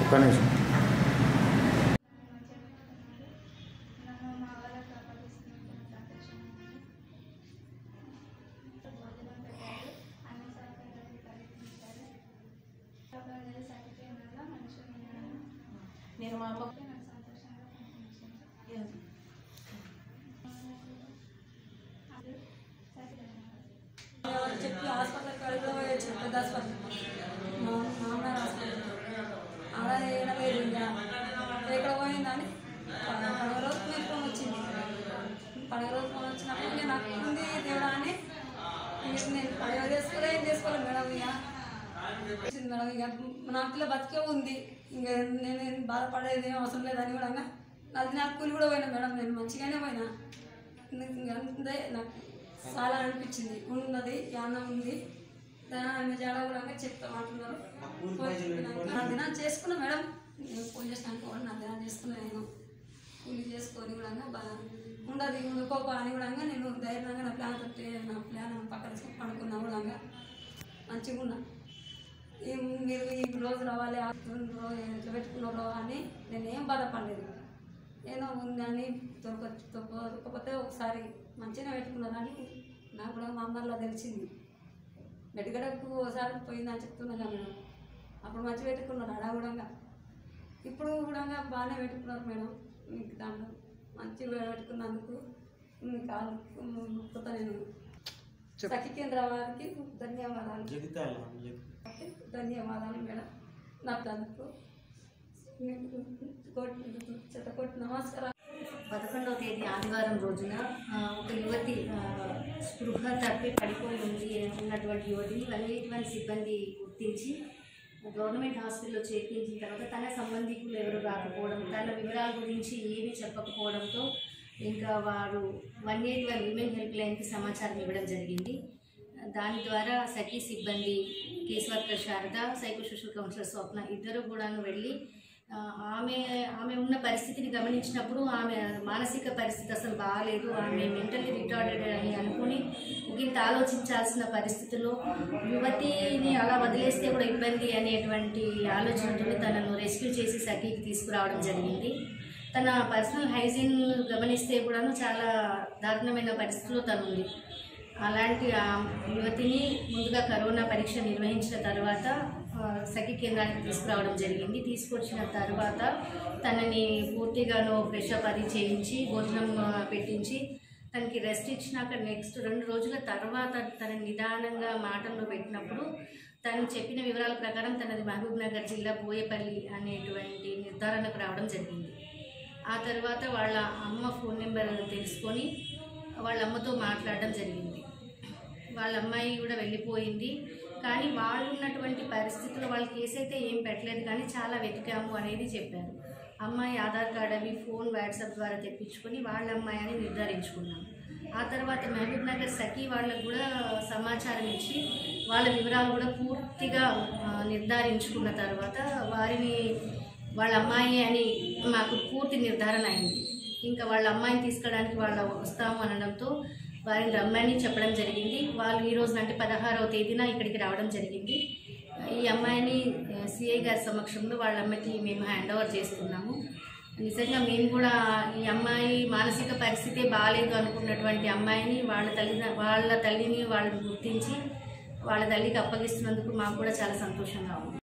ఒక్క నిమిషం నన్ను మా వాళ్ళకి అప్పగిస్తున్నందుకు సంతోషంగా ఉంది. భోజనం పెట్టారు అన్ని సౌకర్యాలు కలిగించారు సౌకర్యాలు సరిపోయిన మనుషులు నేను మా అమ్మ నాకు సంతోషంగా కనిపించింది అది సరిపోయింది చెప్పి హాస్పిటల్ కాడికి కూడా పోయొచ్చు పెద్ద హాస్పిటల్ మా మామగారు హాస్పిటల్ ఆడ ఏడలేదు ఇంకా ఎక్కడ పోయిందని పండుగ రోజు ఫోన్ వచ్చింది పండుగ రోజు ఫోన్ వచ్చినప్పుడు నేను నాకు ఉంది దేవుడా అని ఇంక నేను పండుగ చేసుకోలే ఏం చేసుకోలేదు మేడం ఇక వచ్చింది మేడం ఇక నా పిల్ల బతికే ఉంది ఇంకా నేను ఏం బాధపడేది ఏం అవసరం లేదని కూడా అది నాకు కూలి కూడా పోయినా మేడం నేను మంచిగానే పోయినా ఇంకా అంతే నాకు చాలా అనిపించింది ఉన్నది యానం ఉంది దాని జాడ కూడా చెప్తా అంటున్నారు నా దినం చేసుకున్నా మేడం నేను ఫోన్ చేసినాక కూడా నా దినం చేసుకున్నా నేను కూలి చేసుకొని కూడా బాగా ఉండదు ఉండుకోప అని కూడా నేను ధైర్యంగా నా ప్లాన్ తోటి నా ప్లాన్ పక్కన తీసుకొని పడుకున్నా కూడా మంచిగా ఉన్నా ఈ మీరు ఈ రోజు రావాలి ఆ రోజు ఎట్లా పెట్టుకున్నారో అని నేను ఏం బాధపడలేదు ఏదో ఉందని దొరక దొరకకపోతే ఒకసారి మంచిగా పెట్టుకున్నారని నాకు కూడా మా అమ్మలో తెలిసింది మెడికడకు ఒకసారి పోయిందని చెప్తున్నా మేడం అప్పుడు మంచి పెట్టుకున్నారు అడగూడంగా ఇప్పుడు కూడా బాగానే పెట్టుకున్నారు మేడం మీకు దాంట్లో మంచిగా పెట్టుకున్నందుకు మీ కాలు మొక్కుతా నేను సఖి కేంద్ర వారికి ధన్యవాదాలు ధన్యవాదాలు మేడం నాకు అందుకు చెత్తకోటి నమస్కారం పదకొండవ తేదీ ఆదివారం రోజున ఆ, ఒక యువతి ఆ, స్పృహ తప్పి పడిపోయి ఉంది ఉన్నటువంటి యువతిని వన్ ఎయిట్ వన్ సిబ్బంది గుర్తించి గవర్నమెంట్ హాస్పిటల్లో చేర్పించిన తర్వాత తన సంబంధికులు ఎవరు రాకపోవడం తన వివరాల గురించి ఏమీ చెప్పకపోవడంతో ఇంకా వారు one eight one women help లైన్కి సమాచారం ఇవ్వడం జరిగింది దాని ద్వారా సఖీ సిబ్బంది case worker Sharada psychosocial counsellor Swapna ఇద్దరు కూడాను వెళ్ళి ఆ, ఆమె ఆమె ఉన్న పరిస్థితిని గమనించినప్పుడు ఆమె మానసిక పరిస్థితి అసలు బాగాలేదు ఆమె మెంటలీ రిటార్డెడ్ అని అనుకుని ఇంత ఆలోచించాల్సిన పరిస్థితిలో యువతిని అలా వదిలేస్తే కూడా ఇబ్బంది అనేటువంటి ఆలోచనతో తనను రెస్క్యూ చేసి సఖీకి తీసుకురావడం జరిగింది తన పర్సనల్ హైజీన్ గమనిస్తే కూడాను చాలా దారుణమైన పరిస్థితిలో తను ఉంది అలాంటి ఆ యువతిని ముందుగా కరోనా పరీక్ష నిర్వహించిన తర్వాత ఆ, సఖి కేంద్రానికి తీసుకురావడం జరిగింది తీసుకొచ్చిన తర్వాత తనని పూర్తిగాను ఫ్రెష్ అప్ అది చేయించి భోజనం ఆ, పెట్టించి తనకి రెస్ట్ ఇచ్చినాక నెక్స్ట్ రెండు రోజుల తర్వాత తన నిదానంగా మాటల్లో పెట్టినప్పుడు తను చెప్పిన వివరాల ప్రకారం తనది మహబూబ్ నగర్ జిల్లా బోయపల్లి అనేటువంటి నిర్ధారణకు రావడం జరిగింది ఆ తర్వాత వాళ్ళ అమ్మ ఫోన్ నెంబర్ తెలుసుకొని వాళ్ళ అమ్మతో మాట్లాడడం జరిగింది వాళ్ళ అమ్మాయి కూడా వెళ్ళిపోయింది కానీ వాళ్ళు ఉన్నటువంటి పరిస్థితుల్లో వాళ్ళ కేసు అయితే ఏం పెట్టలేదు కానీ చాలా వెతికాము అనేది చెప్పారు అమ్మాయి ఆధార్ కార్డ్ అవి ఫోన్ వాట్సాప్ ద్వారా తెప్పించుకొని వాళ్ళ అమ్మాయి అని నిర్ధారించుకున్నాం ఆ తర్వాత మహబూబ్ నగర్ సఖీ వాళ్ళకు కూడా సమాచారం ఇచ్చి వాళ్ళ వివరాలు కూడా పూర్తిగా ఆ, నిర్ధారించుకున్న తర్వాత వారిని వాళ్ళ అమ్మాయి అని మాకు పూర్తి నిర్ధారణ అయింది ఇంకా వాళ్ళ అమ్మాయిని తీసుకెళ్ళడానికి వాళ్ళు వస్తాము అనడంతో వారిని రమ్మని చెప్పడం జరిగింది వాళ్ళు ఈ రోజున అంటే పదహారవ తేదీన ఇక్కడికి రావడం జరిగింది ఈ అమ్మాయిని సిఐ గారి సమక్షంలో వాళ్ళ అమ్మకి మేము హ్యాండ్ ఓవర్ చేస్తున్నాము నిజంగా మేము కూడా ఈ అమ్మాయి మానసిక పరిస్థితి బాగాలేదు అనుకున్నటువంటి అమ్మాయిని వాళ్ళ తల్లి వాళ్ళ తల్లిని వాళ్ళు గుర్తించి వాళ్ళ తల్లికి అప్పగిస్తున్నందుకు మాకు కూడా చాలా సంతోషంగా ఉంది